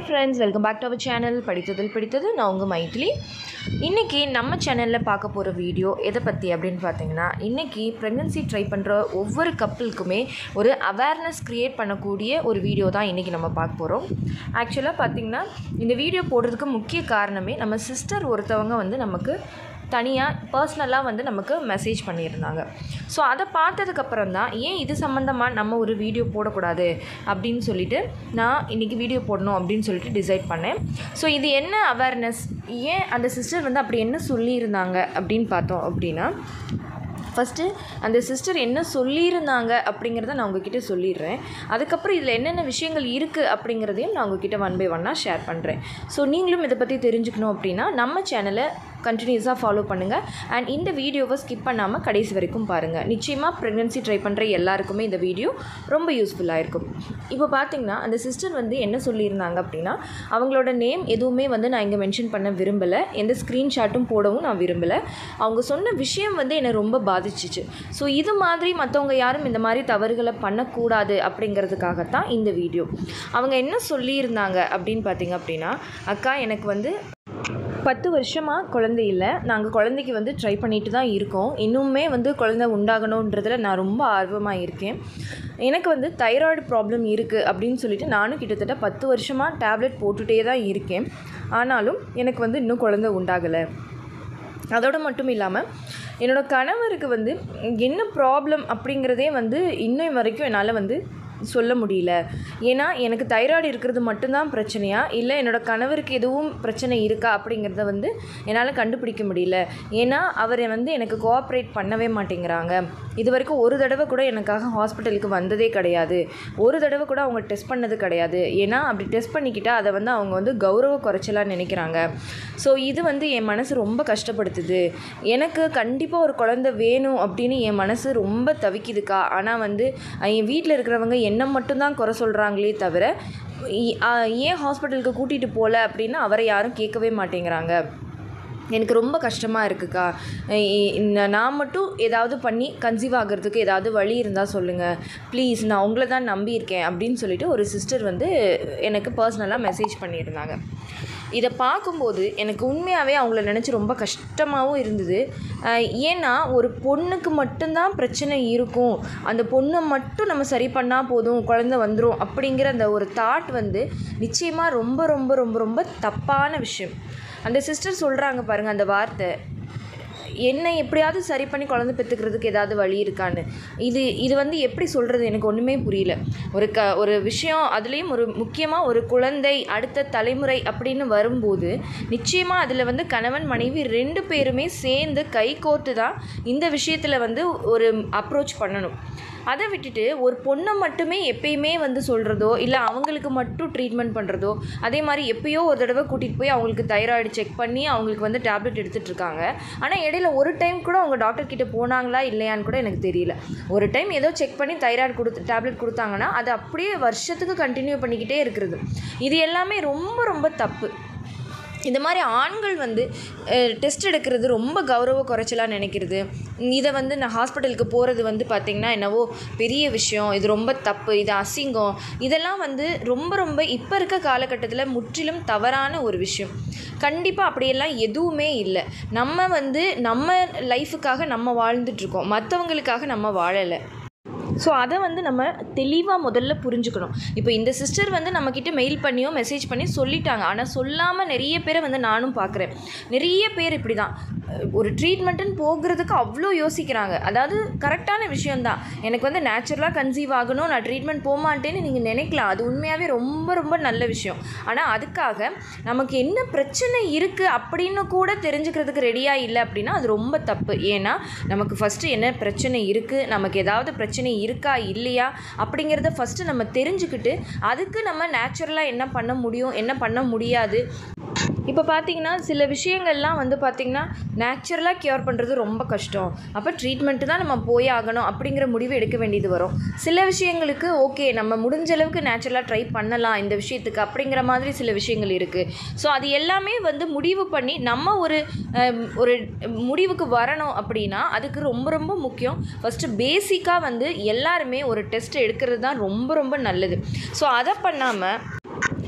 friends welcome back to our channel படித்ததில் பிடித்தது நான் உங்கள் மைத்திலி இன்றைக்கி நம்ம சேனலில் பார்க்க போகிற வீடியோ எதை பற்றி அப்படின்னு பார்த்தீங்கன்னா இன்றைக்கி ப்ரெக்னென்சி ட்ரை பண்ணுற ஒவ்வொரு கப்பலுக்குமே ஒரு அவேர்னஸ் க்ரியேட் பண்ணக்கூடிய ஒரு வீடியோ தான் இன்றைக்கி நம்ம பார்க்க போகிறோம் ஆக்சுவலாக பார்த்திங்கன்னா இந்த வீடியோ போடுறதுக்கு முக்கிய காரணமே நம்ம சிஸ்டர் ஒருத்தவங்க வந்து நமக்கு தனியாக பர்சனலாக வந்து நமக்கு மெசேஜ் பண்ணியிருந்தாங்க ஸோ அதை பார்த்ததுக்கப்புறம் தான் ஏன் இது சம்மந்தமாக நம்ம ஒரு வீடியோ போடக்கூடாது அப்படின்னு சொல்லிட்டு நான் இன்றைக்கி வீடியோ போடணும் அப்படின்னு சொல்லிட்டு டிசைட் பண்ணேன் ஸோ இது என்ன அவேர்னஸ் ஏன் அந்த சிஸ்டர் வந்து அப்படி என்ன சொல்லியிருந்தாங்க அப்படின்னு பார்த்தோம் அப்படின்னா ஃபஸ்ட்டு அந்த சிஸ்டர் என்ன சொல்லியிருந்தாங்க அப்படிங்கிறத நான் உங்ககிட்ட சொல்லிடுறேன் அதுக்கப்புறம் இதில் என்னென்ன விஷயங்கள் இருக்குது அப்படிங்கிறதையும் நான் உங்ககிட்ட ஒன் பை ஒன்னாக ஷேர் பண்ணுறேன் ஸோ நீங்களும் இதை பற்றி தெரிஞ்சுக்கணும் அப்படின்னா நம்ம சேனலை கண்டினியூஸாக ஃபாலோ பண்ணுங்கள் அண்ட் இந்த வீடியோவை ஸ்கிப் பண்ணாமல் கடைசி வரைக்கும் பாருங்கள் நிச்சயமாக ப்ரெக்னென்சி ட்ரை பண்ணுற எல்லாருக்குமே இந்த வீடியோ ரொம்ப யூஸ்ஃபுல்லாக இருக்கும் இப்போ பார்த்தீங்கன்னா அந்த சிஸ்டர் வந்து என்ன சொல்லியிருந்தாங்க அப்படின்னா அவங்களோட நேம் எதுவுமே வந்து நான் இங்கே மென்ஷன் பண்ண விரும்பலை எந்த ஸ்க்ரீன்ஷாட்டும் போடவும் நான் விரும்பலை அவங்க சொன்ன விஷயம் வந்து என்னை ரொம்ப பாதிச்சிச்சு ஸோ இது மாதிரி மற்றவங்க யாரும் இந்த மாதிரி தவறுகளை பண்ணக்கூடாது அப்படிங்கிறதுக்காகத்தான் இந்த வீடியோ அவங்க என்ன சொல்லியிருந்தாங்க அப்படின்னு பார்த்தீங்க அப்படின்னா அக்கா எனக்கு வந்து பத்து வருஷமாக குழந்தை இல்லை நாங்கள் குழந்தைக்கு வந்து ட்ரை பண்ணிட்டு தான் இருக்கோம் இன்னுமே வந்து குழந்தை உண்டாகணுன்றதுல நான் ரொம்ப ஆர்வமாக இருக்கேன் எனக்கு வந்து தைராய்டு ப்ராப்ளம் இருக்குது அப்படின்னு சொல்லிட்டு நானும் கிட்டத்தட்ட பத்து வருஷமாக டேப்லெட் போட்டுகிட்டே தான் இருக்கேன் ஆனாலும் எனக்கு வந்து இன்னும் குழந்தை உண்டாகலை அதோடு மட்டும் இல்லாமல் என்னோடய கணவருக்கு வந்து என்ன ப்ராப்ளம் அப்படிங்கிறதே வந்து இன்னும் வரைக்கும் என்னால் வந்து சொல்ல முடியல ஏன்னா எனக்கு தைராய்டு இருக்கிறது மட்டும்தான் பிரச்சனையா இல்லை என்னோடய கணவருக்கு எதுவும் பிரச்சனை இருக்கா அப்படிங்கிறத வந்து என்னால் கண்டுபிடிக்க முடியல ஏன்னா அவர் வந்து எனக்கு கோஆப்ரேட் பண்ணவே மாட்டேங்கிறாங்க இது வரைக்கும் ஒரு தடவை கூட எனக்காக ஹாஸ்பிட்டலுக்கு வந்ததே கிடையாது ஒரு தடவை கூட அவங்க டெஸ்ட் பண்ணது கிடையாது ஏன்னா அப்படி டெஸ்ட் பண்ணிக்கிட்டால் அதை வந்து அவங்க வந்து கௌரவ குறைச்சலாக நினைக்கிறாங்க ஸோ இது வந்து என் மனசு ரொம்ப கஷ்டப்படுத்துது எனக்கு கண்டிப்பாக ஒரு குழந்தை வேணும் அப்படின்னு என் மனசு ரொம்ப தவிக்குதுக்கா ஆனால் வந்து என் வீட்டில் இருக்கிறவங்க என்ன மட்டும்தான் குறை சொல்கிறாங்களே தவிர ஏன் ஹாஸ்பிட்டலுக்கு கூட்டிகிட்டு போகல அப்படின்னு அவரை யாரும் கேட்கவே மாட்டேங்கிறாங்க எனக்கு ரொம்ப கஷ்டமாக இருக்குக்கா நான் மட்டும் ஏதாவது பண்ணி கன்சீவ் ஆகிறதுக்கு ஏதாவது வழி இருந்தால் சொல்லுங்கள் ப்ளீஸ் நான் உங்களை தான் நம்பியிருக்கேன் அப்படின்னு சொல்லிட்டு ஒரு சிஸ்டர் வந்து எனக்கு பர்சனலாக மெசேஜ் பண்ணியிருந்தாங்க இதை பார்க்கும்போது எனக்கு உண்மையாகவே அவங்கள நினச்சி ரொம்ப கஷ்டமாகவும் இருந்தது ஏன்னா ஒரு பொண்ணுக்கு மட்டும்தான் பிரச்சனை இருக்கும் அந்த பொண்ணை மட்டும் நம்ம சரி பண்ணால் போதும் குழந்த வந்துடும் அப்படிங்கிற அந்த ஒரு தாட் வந்து நிச்சயமாக ரொம்ப ரொம்ப ரொம்ப ரொம்ப தப்பான விஷயம் அந்த சிஸ்டர் சொல்கிறாங்க பாருங்கள் அந்த வார்த்தை என்னை எப்படியாவது சரி பண்ணி குழந்தை பெற்றுக்கிறதுக்கு ஏதாவது வழி இருக்கான்னு இது இது வந்து எப்படி சொல்கிறது எனக்கு ஒன்றுமே புரியல ஒரு க ஒரு விஷயம் அதுலேயும் ஒரு முக்கியமாக ஒரு குழந்தை அடுத்த தலைமுறை அப்படின்னு வரும்போது நிச்சயமாக அதில் வந்து கணவன் மனைவி ரெண்டு பேருமே சேர்ந்து கை கோர்த்து தான் இந்த விஷயத்தில் வந்து ஒரு அப்ரோச் பண்ணணும் அதை விட்டுட்டு ஒரு பொண்ணை மட்டுமே எப்பயுமே வந்து சொல்கிறதோ இல்லை அவங்களுக்கு மட்டும் ட்ரீட்மெண்ட் பண்ணுறதோ அதே மாதிரி எப்பயோ ஒரு தடவை கூட்டிகிட்டு போய் அவங்களுக்கு தைராய்டு செக் பண்ணி அவங்களுக்கு வந்து டேப்லெட் எடுத்துகிட்டு இருக்காங்க ஆனால் இடையில ஒரு டைம் கூட அவங்க டாக்டர் கிட்டே போனாங்களா இல்லையான்னு கூட எனக்கு தெரியல ஒரு டைம் ஏதோ செக் பண்ணி தைராய்டு கொடுத்து டேப்லெட் கொடுத்தாங்கன்னா அது அப்படியே வருஷத்துக்கு கண்டினியூ பண்ணிக்கிட்டே இருக்கிறது இது எல்லாமே ரொம்ப ரொம்ப தப்பு இந்த மாதிரி ஆண்கள் வந்து டெஸ்ட் எடுக்கிறது ரொம்ப கௌரவ குறைச்சலாக நினைக்கிறது இதை வந்து நான் ஹாஸ்பிட்டலுக்கு போகிறது வந்து பார்த்திங்கன்னா என்னவோ பெரிய விஷயம் இது ரொம்ப தப்பு இது அசிங்கம் இதெல்லாம் வந்து ரொம்ப ரொம்ப இப்போ இருக்க காலகட்டத்தில் முற்றிலும் தவறான ஒரு விஷயம் கண்டிப்பாக அப்படியெல்லாம் எதுவுமே இல்லை நம்ம வந்து நம்ம லைஃபுக்காக நம்ம வாழ்ந்துட்டுருக்கோம் மற்றவங்களுக்காக நம்ம வாழலை ஸோ அதை வந்து நம்ம தெளிவாக முதல்ல புரிஞ்சுக்கணும் இப்போ இந்த சிஸ்டர் வந்து நம்மக்கிட்ட மெயில் பண்ணியோ மெசேஜ் பண்ணி சொல்லிட்டாங்க ஆனால் சொல்லாமல் நிறைய பேரை வந்து நானும் பார்க்குறேன் நிறைய பேர் இப்படி தான் ஒரு ட்ரீட்மெண்ட்டுன்னு போகிறதுக்கு அவ்வளோ யோசிக்கிறாங்க அதாவது கரெக்டான விஷயந்தான் எனக்கு வந்து நேச்சுரலாக கன்சீவ் ஆகணும் நான் ட்ரீட்மெண்ட் போகமாட்டேன்னு நீங்கள் நினைக்கலாம் அது உண்மையாகவே ரொம்ப ரொம்ப நல்ல விஷயம் ஆனால் அதுக்காக நமக்கு என்ன பிரச்சனை இருக்குது அப்படின்னு கூட தெரிஞ்சுக்கிறதுக்கு ரெடியாக இல்லை அப்படின்னா அது ரொம்ப தப்பு ஏன்னா நமக்கு ஃபஸ்ட்டு என்ன பிரச்சனை இருக்குது நமக்கு ஏதாவது பிரச்சனை இருக்கா இல்லையா அப்படிங்கிறத ஃபஸ்ட்டு நம்ம தெரிஞ்சுக்கிட்டு அதுக்கு நம்ம நேச்சுரலாக என்ன பண்ண முடியும் என்ன பண்ண முடியாது இப்போ பார்த்தீங்கன்னா சில விஷயங்கள்லாம் வந்து பார்த்திங்கன்னா நேச்சுரலாக க்யூர் பண்ணுறது ரொம்ப கஷ்டம் அப்போ ட்ரீட்மெண்ட்டு தான் நம்ம போய் ஆகணும் அப்படிங்கிற முடிவு எடுக்க வேண்டியது வரும் சில விஷயங்களுக்கு ஓகே நம்ம முடிஞ்ச அளவுக்கு நேச்சுரலாக ட்ரை பண்ணலாம் இந்த விஷயத்துக்கு அப்படிங்கிற மாதிரி சில விஷயங்கள் இருக்குது ஸோ அது எல்லாமே வந்து முடிவு பண்ணி நம்ம ஒரு அஹ், ஒரு முடிவுக்கு வரணும் அப்படின்னா அதுக்கு ரொம்ப ரொம்ப முக்கியம் ஃபஸ்ட்டு பேசிக்காக வந்து எல்லாருமே ஒரு டெஸ்ட் எடுக்கிறது தான் ரொம்ப ரொம்ப நல்லது ஸோ அதை பண்ணாமல்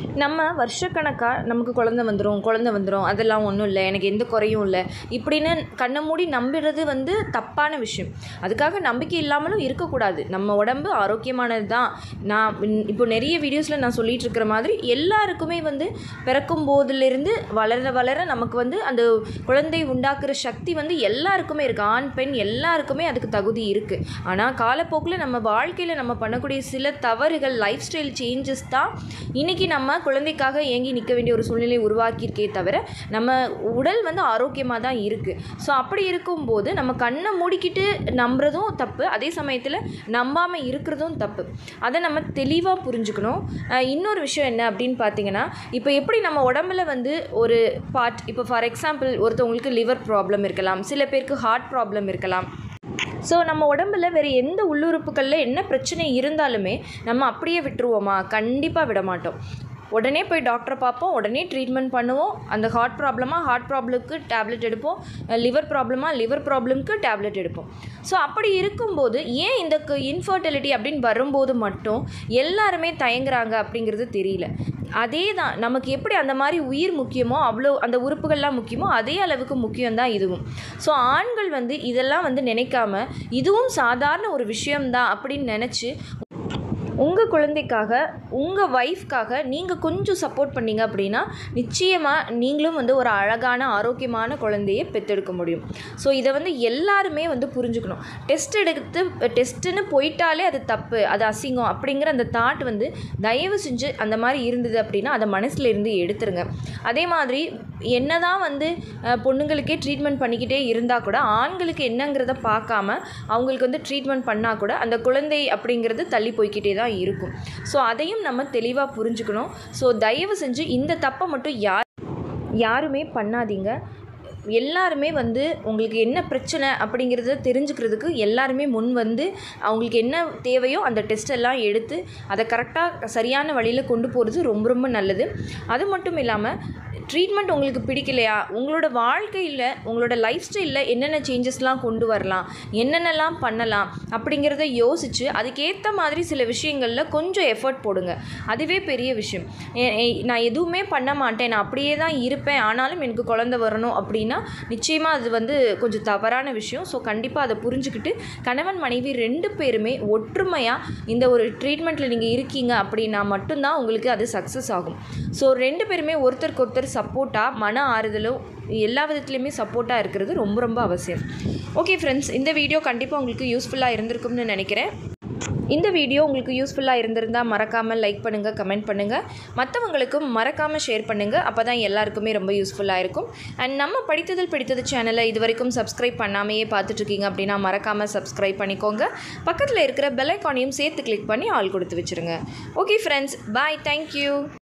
நம்ம வருஷக்கணக்காக நமக்கு குழந்தை வந்துடும் குழந்தை வந்துடும் அதெல்லாம் ஒன்றும் இல்லை எனக்கு எந்த குறையும் இல்லை இப்படின்னு கண்ணை மூடி நம்புறது வந்து தப்பான விஷயம் அதுக்காக நம்பிக்கை இல்லாமலும் இருக்கக்கூடாது நம்ம உடம்பு ஆரோக்கியமானது தான் நான் இன்- இப்போ நிறைய வீடியோஸில் நான் சொல்லிட்டு இருக்கிற மாதிரி எல்லாருக்குமே வந்து பிறக்கும் போதிலிருந்து வளர வளர நமக்கு வந்து அந்த குழந்தை உண்டாக்குற சக்தி வந்து எல்லாருக்குமே இருக்குது ஆண் பெண் எல்லாருக்குமே அதுக்கு தகுதி இருக்குது ஆனால் காலப்போக்கில் நம்ம வாழ்க்கையில் நம்ம பண்ணக்கூடிய சில தவறுகள் லைஃப் ஸ்டைல் சேஞ்சஸ் தான் இன்றைக்கி நம்ம குழந்தைக்காக ஏங்கி நிற்க வேண்டிய ஒரு சூழ்நிலை உருவாக்கியிருக்கே தவிர நம்ம உடல் வந்து ஆரோக்கியமாக தான் இருக்குது ஸோ அப்படி இருக்கும்போது நம்ம கண்ணை மூடிக்கிட்டு நம்புறதும் தப்பு அதே சமயத்தில் நம்பாமல் இருக்கிறதும் தப்பு அதை நம்ம தெளிவாக புரிஞ்சுக்கணும் அஹ் இன்னொரு விஷயம் என்ன அப்படின்னு பார்த்தீங்கன்னா இப்போ எப்படி நம்ம உடம்புல வந்து ஒரு பார்ட் இப்போ ஃபார் எக்ஸாம்பிள் ஒருத்தவங்களுக்கு லிவர் ப்ராப்ளம் இருக்கலாம் சில பேருக்கு ஹார்ட் ப்ராப்ளம் இருக்கலாம் ஸோ நம்ம உடம்புல வேறு எந்த உள்ளுறுப்புகளில் என்ன பிரச்சனை இருந்தாலுமே நம்ம அப்படியே விட்டுருவோமா கண்டிப்பாக விட மாட்டோம் உடனே போய் டாக்டரை பார்ப்போம் உடனே ட்ரீட்மெண்ட் பண்ணுவோம் அந்த ஹார்ட் ப்ராப்ளமாக ஹார்ட் ப்ராப்ளம்க்கு டேப்லெட் எடுப்போம் லிவர் ப்ராப்ளமாக லிவர் ப்ராப்ளம்க்கு டேப்லெட் எடுப்போம் ஸோ அப்படி இருக்கும்போது ஏன் இந்த இன்ஃபர்டிலிட்டி அப்படின்னு வரும்போது மட்டும் எல்லாருமே தயங்குறாங்க அப்படிங்கிறது தெரியல அதே தான் நமக்கு எப்படி அந்த மாதிரி உயிர் முக்கியமோ அவ்வளோ அந்த உறுப்புகள்லாம் முக்கியமோ அதே அளவுக்கு முக்கியம்தான் இதுவும் ஸோ ஆண்கள் வந்து இதெல்லாம் வந்து நினைக்காம இதுவும் சாதாரண ஒரு விஷயம்தான் அப்படின்னு நினச்சி உங்கள் குழந்தைக்காக உங்கள் ஒய்ஃப்காக நீங்கள் கொஞ்சம் சப்போர்ட் பண்ணீங்க அப்படின்னா நிச்சயமாக நீங்களும் வந்து ஒரு அழகான ஆரோக்கியமான குழந்தையை பெற்றெடுக்க முடியும் ஸோ இதை வந்து எல்லாருமே வந்து புரிஞ்சுக்கணும் டெஸ்ட் எடுத்து டெஸ்ட்டுன்னு போயிட்டாலே அது தப்பு அது அசிங்கம் அப்படிங்கிற அந்த தாட் வந்து தயவு செஞ்சு அந்த மாதிரி இருந்தது அப்படின்னா அதை மனசில் இருந்து எடுத்துருங்க அதே மாதிரி என்னதான் வந்து அஹ், பொண்ணுங்களுக்கே ட்ரீட்மெண்ட் பண்ணிக்கிட்டே இருந்தால் கூட ஆண்களுக்கு என்னங்கிறத பார்க்காம அவங்களுக்கு வந்து ட்ரீட்மெண்ட் பண்ணால் கூட அந்த குழந்தை அப்படிங்கிறது தள்ளி போய்க்கிட்டே தான் இருக்கும் ஸோ அதையும் நம்ம தெளிவாக புரிஞ்சுக்கணும் ஸோ தயவு செஞ்சு இந்த தப்பை மட்டும் யார் யாருமே பண்ணாதீங்க எல்லாருமே வந்து உங்களுக்கு என்ன பிரச்சனை அப்படிங்கிறத தெரிஞ்சுக்கிறதுக்கு எல்லாருமே முன் வந்து அவங்களுக்கு என்ன தேவையோ அந்த டெஸ்ட் எல்லாம் எடுத்து அதை கரெக்டாக சரியான வழியில் கொண்டு போகிறது ரொம்ப ரொம்ப நல்லது அது மட்டும் இல்லாமல் ட்ரீட்மெண்ட் உங்களுக்கு பிடிக்கலையா உங்களோட வாழ்க்கையில் உங்களோட லைஃப் ஸ்டைலில் என்னென்ன சேஞ்சஸ்லாம் கொண்டு வரலாம் என்னென்னலாம் பண்ணலாம் அப்படிங்கிறத யோசித்து அதுக்கேற்ற மாதிரி சில விஷயங்களில் கொஞ்சம் எஃபர்ட் போடுங்க அதுவே பெரிய விஷயம் ஏ- ஏ- நான் எதுவுமே பண்ண மாட்டேன் நான் அப்படியே தான் இருப்பேன் ஆனாலும் எனக்கு குழந்தை வரணும் அப்படின்னா நிச்சயமாக அது வந்து கொஞ்சம் தவறான விஷயம் ஸோ கண்டிப்பாக அதை புரிஞ்சுக்கிட்டு கணவன் மனைவி ரெண்டு பேருமே ஒற்றுமையாக இந்த ஒரு ட்ரீட்மெண்ட்டில் நீங்கள் இருக்கீங்க அப்படின்னா மட்டும்தான் உங்களுக்கு அது சக்ஸஸ் ஆகும் ஸோ ரெண்டு பேருமே ஒருத்தருக்கு ஒருத்தர் சப்போர்ட்டாக மன ஆறுதலும் எல்லா விதத்துலையுமே சப்போர்ட்டாக இருக்கிறது ரொம்ப ரொம்ப அவசியம் ஓகே ஃப்ரெண்ட்ஸ் இந்த வீடியோ கண்டிப்பாக உங்களுக்கு யூஸ்ஃபுல்லாக இருந்திருக்கும்னு நினைக்கிறேன் இந்த வீடியோ உங்களுக்கு யூஸ்ஃபுல்லாக இருந்திருந்தால் மறக்காமல் லைக் பண்ணுங்கள் கமெண்ட் பண்ணுங்கள் மற்றவங்களுக்கும் மறக்காமல் ஷேர் பண்ணுங்கள் அப்போ தான் எல்லாருக்குமே ரொம்ப யூஸ்ஃபுல்லாக இருக்கும் அண்ட் நம்ம படித்ததில் பிடித்தது சேனலை இது வரைக்கும் சப்ஸ்கிரைப் பண்ணாமையே பார்த்துட்ருக்கீங்க அப்படின்னா மறக்காமல் சப்ஸ்கிரைப் பண்ணிக்கோங்க பக்கத்தில் இருக்கிற பெல் ஐக்கானையும் சேர்த்து கிளிக் பண்ணி ஆள் கொடுத்து வச்சுருங்க ஓகே ஃப்ரெண்ட்ஸ் பாய் தேங்க்யூ